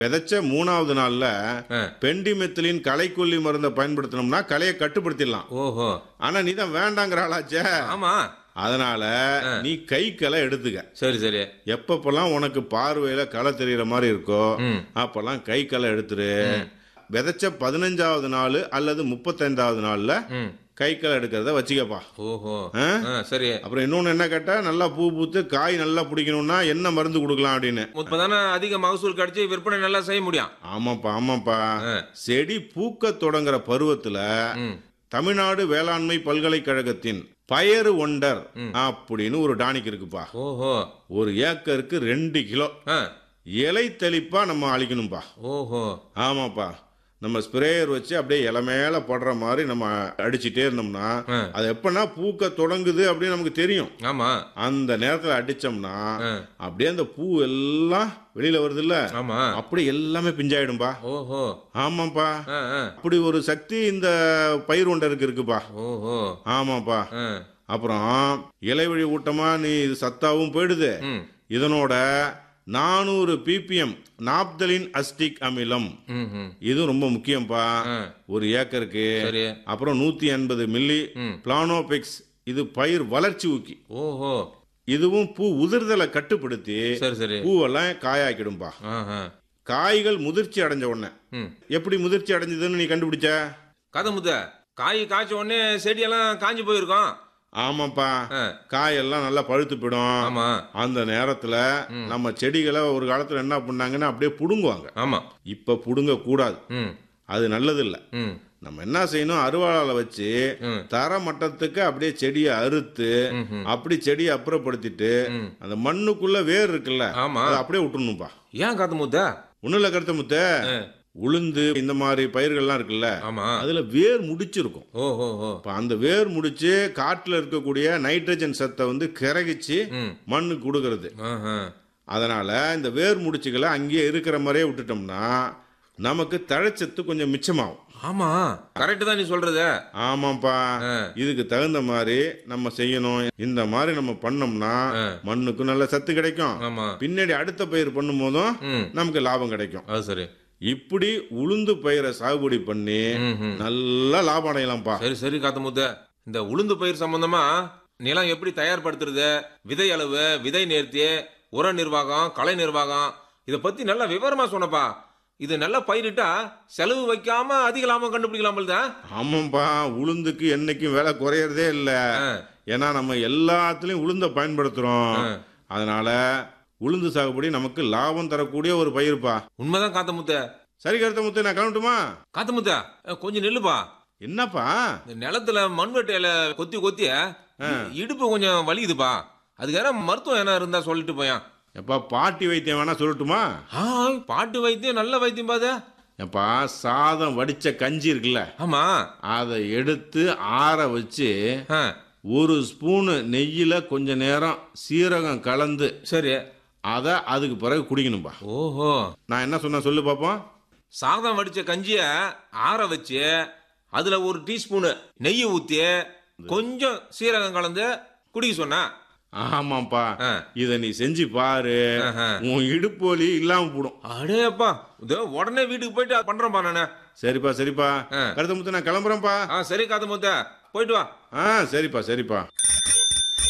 விதைச்ச மூணாவது நாள்ல ஆ. பெண்டிமெத்திலின் களைக்கொல்லி மருந்தை பயன்படுத்தினோம்னா களையை கட்டுப்படுத்திடலாம் ஓஹோ ஆனா நீ தான் வேண்டாங்கிற ஆளாச்சே ஆமா அதனால நீ கை களை எடுத்துக்க சரி சரி எப்பப்பெல்லாம் உனக்கு பார்வையில களை தெரியற மாதிரி இருக்கோ ம். அப்பெல்லாம் கை களை எடுத்துரு விதைச்ச பதினஞ்சாவது நாள் அல்லது முப்பத்தைந்தாவது நாள்ல ம் கை களை எடுக்கிறத வச்சுக்கப்பா ஓஹோ ஆ? ஆ, சரி அப்புறம் இன்னொன்னு என்ன கேட்டா நல்லா பூ பூத்து காய் நல்லா பிடிக்கணும்னா என்ன மருந்து கொடுக்கலாம் அப்படின்னு இப்பதானே அதிக மகசூல் கிடைச்சு விற்பனை நல்லா செய்ய முடியும் ஆமாப்பா ஆமாப்பா ஆ. செடி பூக்க தொடங்குற பருவத்துல ம் தமிழ்நாடு வேளாண்மை பல்கலைக்கழகத்தின் பயறு ஒண்டர் அப்படின்னு ஒரு டானிக் இருக்குப்பா ஓஹோ ஒரு ஏக்கருக்கு ரெண்டு கிலோ ஆ இலை தெளிப்பா நம்ம அழிக்கணும்பா ஓஹோ ஆமாப்பா நம்ம ஸ்ப்ரேயர் வச்சு அப்படியே இலை மேல படுற மாதிரி நம்ம அடிச்சிட்டே இருந்தோம்னா ஆ. அது எப்பன்னா பூக்க தொடங்குது அப்படின்னு நமக்கு தெரியும் ஆமா அந்த நேரத்துல அடிச்சோம்னா ஆ. அப்படியே அந்த பூ எல்லாம் வெளியில வருது இல்ல ஆமா அப்படி எல்லாமே பிஞ்சாயிடும்பா ஓஹோ ஆமாப்பா ஆ ஆ அப்படி ஒரு சக்தி இந்த பயிர் ஒண்டருக்கு இருக்குப்பா ஓஹோ ஆமாப்பா ஆ அப்புறம் இலைவழி ஊட்டமா நீ இது சத்தாவும் போயிடுது ம் இதனோட நானூறு பிபிஎம் நாப்தலின் அஸ்டிக் அமிலம் ம் ம் இது ரொம்ப முக்கியம்ப்பா ஆ ஒரு ஏக்கருக்கு சரி அப்புறம் நூத்தி எண்பது மில்லி ம். பிளானோபிக்ஸ் இது பயிர் வளர்ச்சி ஊக்கி ஓஹோ இதுவும் பூ உதிர்தலை கட்டுப்படுத்தி சரி சரி பூவெல்லாம் காயாக்கிடும்பா ஆஹா காய்கள் முதிர்ச்சி அடைஞ்ச உடனே ம் எப்படி முதிர்ச்சி அடைஞ்சதுன்னு நீ கண்டுபிடிச்ச கதை முத்த காய் காய்ச்ச உடனே செடியெல்லாம் காஞ்சி போயிருக்கோம் ஆமாப்பா ஆ காயெல்லாம் நல்லா பழுத்து போயிடும் ஆமா அந்த நேரத்துல நம்ம செடிகளை ஒரு காலத்துல என்ன பண்ணாங்கன்னா அப்படியே புடுங்குவாங்க ஆமா இப்ப புடுங்க கூடாது ம் அது நல்லது இல்ல ம் நம்ம என்ன செய்யணும் அருவாளால வச்சு ம். தர மட்டத்துக்கு அப்படியே செடியை அறுத்து ம்ஹும். அப்படி செடியை அப்புறப்படுத்திட்டு ம். அந்த மண்ணுக்குள்ள வேர் இருக்குல்ல ஆமா அதை அப்படியே விட்டுணும்பா ஏன் காத்து முத்த ஒண்ணும் இல்ல கருத்த முத்த ஆ. உளுந்து இந்த மாதிரி பயிர்கள்லாம் இருக்குல்ல ஆமா அதுல வேர் முடிச்சிருக்கும் ஓஹோ ஓ இப்ப அந்த வேர் முடிச்சு காட்டுல இருக்கக்கூடிய நைட்ரஜன் சத்தை வந்து கிறகிச்சு ம் மண்ணுக்கு கொடுக்கறது ஆஹா அதனால இந்த வேர் முடிச்சுகளை அங்கேயே இருக்கிற மாதிரியே விட்டுட்டோம்னா நமக்கு தழைச்சத்து கொஞ்சம் மிச்சமாகும் ஆமா கரெக்ட் தான் நீ சொல்றது ஆமாப்பா ஆ. இதுக்கு தகுந்த மாதிரி நம்ம செய்யணும் இந்த மாதிரி நம்ம பண்ணோம்னா ஆ. மண்ணுக்கும் நல்ல சத்து கிடைக்கும் ஆமா பின்னாடி அடுத்த பயிர் பண்ணும் போதும் ம் நமக்கு லாபம் கிடைக்கும் அது சரி இப்படி உளுந்து பயிரை சாகுபடி பண்ணி ம் ம் நல்லா லாபம் அடையலாம்ப்பா சரி சரி காத்து முத்த இந்த உளுந்து பயிர் சம்பந்தமா நிலம் எப்படி தயார்படுத்துறது விதை அளவு விதை நேர்த்தி உர நிர்வாகம் கலை நிர்வாகம் இத பத்தி நல்லா விவரமா சொன்னப்பா இது நல்லா பயிரிட்டா செலவு வைக்காம அதிக லாபம் கண்டுபிடிக்கலாம் தான் ஆமாப்பா உளுந்துக்கு என்னைக்கும் விலை குறையறதே இல்ல ஏன்னா நம்ம எல்லாத்துலயும் உளுந்த பயன்படுத்துறோம் அதனால உளுந்து சாகுபடி நமக்கு லாபம் தரக்கூடிய ஒரு பயிர்ப்பா உண்மைதான் காத்த முத்த சரி கருத்த முத்து நான் கிளம்பட்டுமா காத்த முத்த அஹ், கொஞ்சம் நில்லுப்பா என்னப்பா இந்த நிலத்துல மண்வெட்டையில கொத்தி கொத்தி இ- இடுப்பு கொஞ்சம் வலிக்குதுப்பா அதுக்கு யாரா மருத்துவம் என்ன இருந்தா சொல்லிட்டு போயான் எப்பா பாட்டி வைத்தியம் வேணா சொல்லட்டுமா ஆ பாட்டு வைத்தியம் நல்ல வைத்தியம் பாத எப்பா சாதம் வடிச்ச கஞ்சி இருக்குல்ல ஆமா அதை எடுத்து ஆற வச்சு ஆ, ஒரு ஸ்பூனு நெய்யில கொஞ்ச நேரம் சீரகம் கலந்து சரி அதை அதுக்கு பிறகு குடிக்கணும்பா ஓஹோ நான் என்ன சொன்னேன் சொல்லு பாப்போம் சாதம் வடிச்ச கஞ்சிய ஆற வச்சு அதுல ஒரு டீஸ்பூனு நெய் ஊத்தி கொஞ்சம் சீரகம் கலந்து குடிக்க சொன்னா ஆமாப்பா ஆ. இத நீ செஞ்சு பாரு ஆஹா. உன் இடுப்பு வலி இல்லாம போடும் அடேப்பா இதோ உடனே வீட்டுக்கு போயிட்டு அதை பண்றேன்ப்பா நானு சரிப்பா சரிப்பா ஆ. கருத்த முத்து நான் கிளம்புறேன்ப்பா ஆ சரி காத்த முத்த போயிட்டு வா ஆ சரிப்பா சரிப்பா